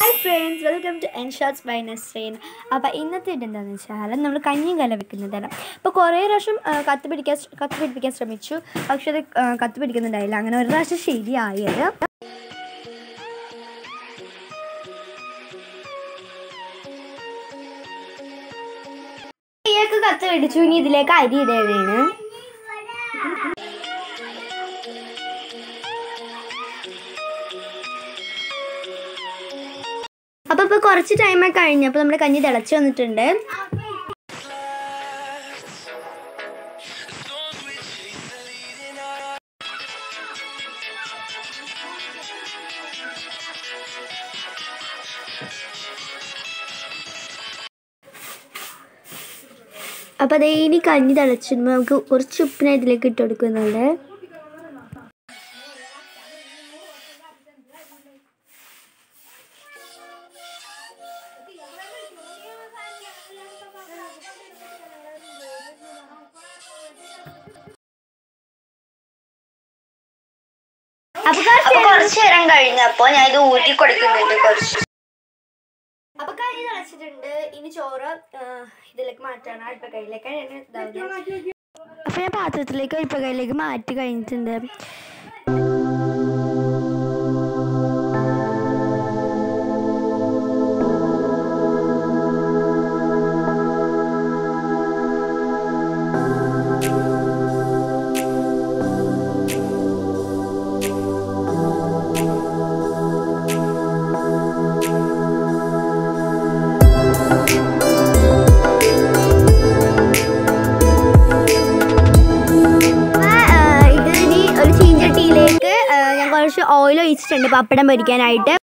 hi friends welcome to എൻഷാർട്സ് by Nasreen അപ്പോൾ ഇന്നത്തെ ഇത് എന്താണെന്ന് വെച്ചാൽ നമ്മൾ കഞ്ഞിയും കല വെക്കുന്നതാണ് അപ്പോൾ കുറേ പ്രാവശ്യം ആ, കത്ത് പിടിക്കാൻ കത്ത് പിടിപ്പിക്കാൻ ശ്രമിച്ചു പക്ഷെ അത് ആ, കത്ത് പിടിക്കുന്നുണ്ടായില്ല അങ്ങനെ ഒരു പ്രാവശ്യം ശരിയായത് ഇയാൾക്ക് കത്ത് പിടിച്ചു ഇനി ഇതിലേക്ക് അരി ഇടേണ്ടതാണ് അപ്പോൾ ഇപ്പോൾ കുറച്ച് ടൈമൊക്കെ കഴിഞ്ഞപ്പോൾ നമ്മുടെ കഞ്ഞി തിളച്ച് വന്നിട്ടുണ്ട് അപ്പോൾ അതേ ഇനി കഞ്ഞി തിളച്ചിടുമ്പോൾ നമുക്ക് കുറച്ച് ഉപ്പിനെ ഇതിലേക്ക് ഇട്ട് കൊടുക്കുന്നുണ്ട് അപ്പോൾ അപ്പൊ കുറച്ചു നേരം കഴിഞ്ഞപ്പോ ഞാൻ ഇത് ഊറ്റി കൊടുക്കുന്നുണ്ട് കുറച്ച് അപ്പോൾ കഞ്ഞി തിളച്ചിട്ടുണ്ട് ഇനി ചോറ് ആ, ഇതിലേക്ക് മാറ്റാണ് അടുപ്പക്കൈയിലേക്ക് ഇതാവുന്നത് അപ്പോൾ ഞാൻ പാത്രത്തിലേക്ക് അടുപ്പക്കൈയിലേക്ക് മാറ്റി കഴിഞ്ഞിട്ടുണ്ട് ഇത് ഇനി ഒരു ചീഞ്ചട്ടിയിലേക്ക് ആ, ഞാൻ കുറച്ച് ഓയിൽ ഒഴിച്ചിട്ടുണ്ട് പപ്പടം പൊരിക്കാനായിട്ട്